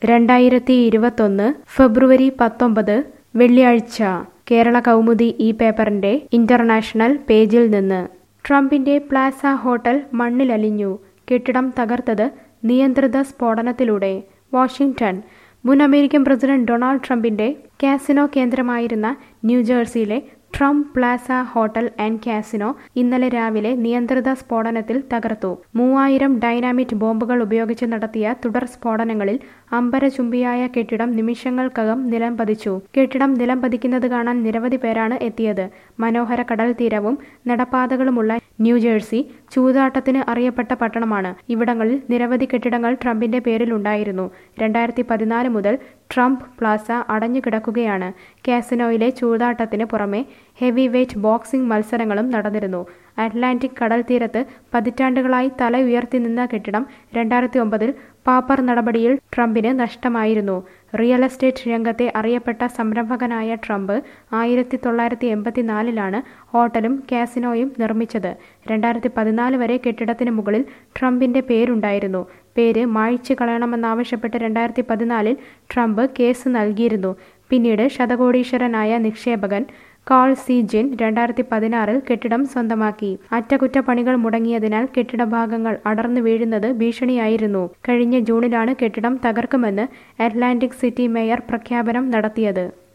രണ്ടായിരത്തി ഇരുപത്തൊന്ന് ഫെബ്രുവരി പത്തൊമ്പത് വെള്ളിയാഴ്ച കേരള കൗമുദി ഈ പേപ്പറിന്റെ ഇന്റർനാഷണൽ പേജിൽ നിന്ന് ട്രംപിന്റെ പ്ലാസ ഹോട്ടൽ മണ്ണിലലിഞ്ഞു കെട്ടിടം തകർത്തത് നിയന്ത്രിത സ്ഫോടനത്തിലൂടെ വാഷിംഗ്ടൺ മുൻ അമേരിക്കൻ പ്രസിഡന്റ് ഡൊണാൾഡ് ട്രംപിന്റെ കാസിനോ കേന്ദ്രമായിരുന്ന ന്യൂജേഴ്സിയിലെ Trump Plaza hotel and casino ഇന്നലെ രാവിലെ നിയന്ത്രിത സ്ഫോടനത്തിൽ തകർത്തു മൂവായിരം ഡൈനാമിറ്റ് ബോംബുകൾ ഉപയോഗിച്ച് നടത്തിയ തുടർ സ്ഫോടനങ്ങളിൽ അമ്പരചുംബിയായ കെട്ടിടം നിമിഷങ്ങൾക്കകം നിലംപതിച്ചു കെട്ടിടം നിലംപതിക്കുന്നത് കാണാൻ നിരവധി പേരാണ് എത്തിയത് മനോഹര കടൽ തീരവും നടപ്പാതകളുമുള്ള ന്യൂജേഴ്സി ചൂതാട്ടത്തിന് അറിയപ്പെട്ട പട്ടണമാണ് ഇവിടങ്ങളിൽ നിരവധി കെട്ടിടങ്ങൾ ട്രംപിന്റെ പേരിൽ ഉണ്ടായിരുന്നു രണ്ടായിരത്തി പതിനാല് മുതൽ ട്രംപ് പ്ലാസ അടഞ്ഞുകിടക്കുകയാണ് കാസിനോയിലെ ചൂതാട്ടത്തിന് പുറമെ ഹെവി വെയ്റ്റ് ബോക്സിംഗ് മത്സരങ്ങളും നടന്നിരുന്നു അറ്റ്ലാന്റിക് കടൽ തീരത്ത് പതിറ്റാണ്ടുകളായി തല ഉയർത്തി നിന്ന കെട്ടിടം രണ്ടായിരത്തി ഒമ്പതിൽ പാപ്പർ നടപടിയിൽ ട്രംപിന് നഷ്ടമായിരുന്നു റിയൽ എസ്റ്റേറ്റ് രംഗത്തെ അറിയപ്പെട്ട സംരംഭകനായ ട്രംപ് ആയിരത്തി തൊള്ളായിരത്തി എൺപത്തിനാലിലാണ് ഹോട്ടലും കാസിനോയും നിർമ്മിച്ചത് രണ്ടായിരത്തി പതിനാല് വരെ കെട്ടിടത്തിന് മുകളിൽ ട്രംപിന്റെ പേരുണ്ടായിരുന്നു പേര് മായ്ച്ചു കളയണമെന്നാവശ്യപ്പെട്ട് രണ്ടായിരത്തി പതിനാലിൽ ട്രംപ് കേസ് നൽകിയിരുന്നു പിന്നീട് ശതകോടീശ്വരനായ നിക്ഷേപകൻ കാൾ സി ജിൻ രണ്ടായിരത്തി പതിനാറിൽ കെട്ടിടം സ്വന്തമാക്കി അറ്റകുറ്റപ്പണികൾ മുടങ്ങിയതിനാൽ കെട്ടിട ഭാഗങ്ങൾ അടർന്നു വീഴുന്നത് ഭീഷണിയായിരുന്നു കഴിഞ്ഞ ജൂണിലാണ് കെട്ടിടം തകർക്കുമെന്ന് അറ്റ്ലാന്റിക് സിറ്റി മേയർ പ്രഖ്യാപനം നടത്തിയത്